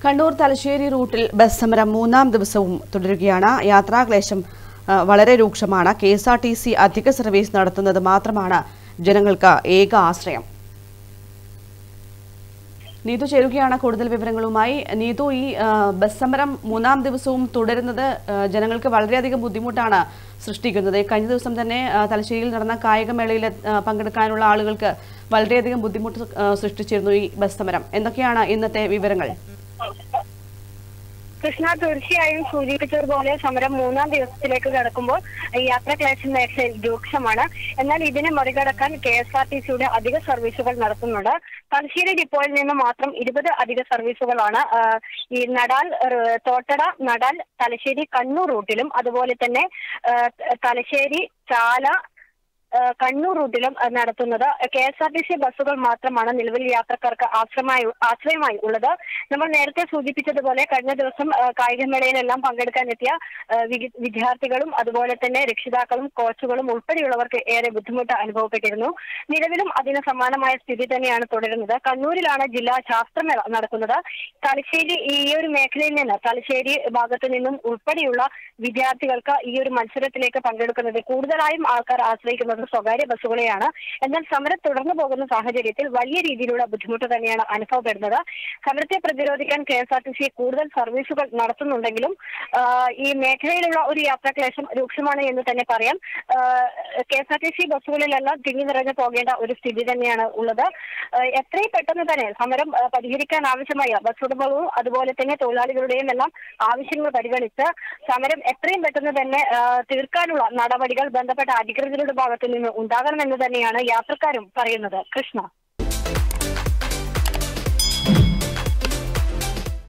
കണ്ണൂർ തലശ്ശേരി റൂട്ടിൽ ബസ് സമരം മൂന്നാം ദിവസവും തുടരുകയാണ് യാത്രാക്ലേശം ആ, വളരെ രൂക്ഷമാണ് K S R T C അധിക സർവീസ് നടത്തുന്നത് മാത്രമാണ് ജനങ്ങൾക്ക് ഏക ആശ്രയം നീതു ചേരുകയാണ് കൂടുതൽ വിവരങ്ങളുമായി നീതു ഈ ആ, ബസ് സമരം മൂന്നാം ദിവസവും തുടരുന്നത് ആ, ജനങ്ങൾക്ക് വളരെയധികം ബുദ്ധിമുട്ടാണ് സൃഷ്ടിക്കുന്നത് കഴിഞ്ഞ ദിവസം തന്നെ ആ, തലശ്ശേരിയിൽ നടന്ന കായികമേളയിൽ ആ, പങ്കെടുക്കാനുള്ള ആളുകൾക്ക് വളരെയധികം ബുദ്ധിമുട്ട് ആ, സൃഷ്ടിച്ചിരുന്നു ഈ ബസ് സമരം എന്തൊക്കെയാണ് ഇന്നത്തെ വിവരങ്ങൾ കൃഷ്ണ തീർച്ചയായും സൂചിപ്പിച്ചതുപോലെ സമരം മൂന്നാം ദിവസത്തിലേക്ക് കടക്കുമ്പോൾ യാത്രാക്ലേശം മേഖലയിൽ രൂക്ഷമാണ് എന്നാൽ ഇതിനെ മറികടക്കാൻ കെ എസ് ആർ ടി സിയുടെ അധിക സർവീസുകൾ നടത്തുന്നുണ്ട് തലശ്ശേരി ഡിപ്പോയിൽ നിന്ന് മാത്രം ഇരുപത് അധിക സർവീസുകളാണ് ആ, ഈ നടാൽ ഏഹ്, തോട്ടട നടാൽ തലശ്ശേരി കണ്ണൂർ റൂട്ടിലും അതുപോലെ തന്നെ ആ, തലശ്ശേരി ചാല ആ, കണ്ണൂർ റൂട്ടിലും ആ, നടത്തുന്നത് K S R T C ബസ്സുകൾ മാത്രമാണ് നിലവിൽ യാത്രക്കാർക്ക് ആശ്രയമായി ആശ്രയമായി ഉള്ളത് നമ്മൾ നേരത്തെ സൂചിപ്പിച്ചതുപോലെ കഴിഞ്ഞ ദിവസം ആ, കായികമേളയിലെല്ലാം പങ്കെടുക്കാനെത്തിയ ആ, വികി- വിദ്യാർത്ഥികളും അതുപോലെ തന്നെ രക്ഷിതാക്കളും കോച്ചുകളും ഉൾപ്പെടെയുള്ളവർക്ക് ഏറെ ബുദ്ധിമുട്ട് അനുഭവപ്പെട്ടിരുന്നു നിലവിലും അതിന് സമാനമായ സ്ഥിതി തന്നെയാണ് തുടരുന്നത് കണ്ണൂരിലാണ് ജില്ലാ ശാസ്ത്രമേള നടക്കുന്നത് തലശ്ശേരി ഈ ഒരു മേഖലയിൽ നിന്ന് തലശ്ശേരി ഭാഗത്തു നിന്നും ഉൾപ്പെടെയുള്ള വിദ്യാർത്ഥികൾക്ക് ഈ ഒരു മത്സരത്തിലേക്ക് പങ്കെടുക്കുന്നത് കൂടുതലായും ആൾക്കാർ ആശ്രയിക്കുന്നത് സ്വകാര്യ ബസ്സുകളെയാണ് എന്നാൽ സമരം തുടർന്നു പോകുന്ന സാഹചര്യത്തിൽ വലിയ രീതിയിലുള്ള ബുദ്ധിമുട്ട് തന്നെയാണ് അനുഭവപ്പെടുന്നത് സമരത്തെ പ്രതിരോധിക്കാൻ K S R T C കൂടുതൽ സർവീസുകൾ നടത്തുന്നുണ്ടെങ്കിലും ആ, ഈ മേഖലയിലുള്ള ഒരു യാത്രാക്ലേശം രൂക്ഷമാണ് എന്ന് തന്നെ പറയാം K S R T C ബസ്സുകളിലെല്ലാം തിങ്ങി നിറഞ്ഞു പോകേണ്ട ഒരു സ്ഥിതി തന്നെയാണ് ഉള്ളത് ആ, എത്രയും പെട്ടെന്ന് തന്നെ സമരം ആ, പരിഹരിക്കാൻ ആവശ്യമായ ബസ് ഉടമകളും അതുപോലെ തന്നെ തൊഴിലാളികളുടെയും എല്ലാം ആവശ്യങ്ങൾ പരിഗണിച്ച് സമരം എത്രയും പെട്ടെന്ന് തന്നെ ആ, തീർക്കാനുള്ള നടപടികൾ ബന്ധപ്പെട്ട അധികൃതരുടെ ഭാഗത്തു നിന്ന് ഉണ്ടാകണമെന്ന് തന്നെയാണ് യാത്രക്കാരും പറയുന്നത് കൃഷ്ണ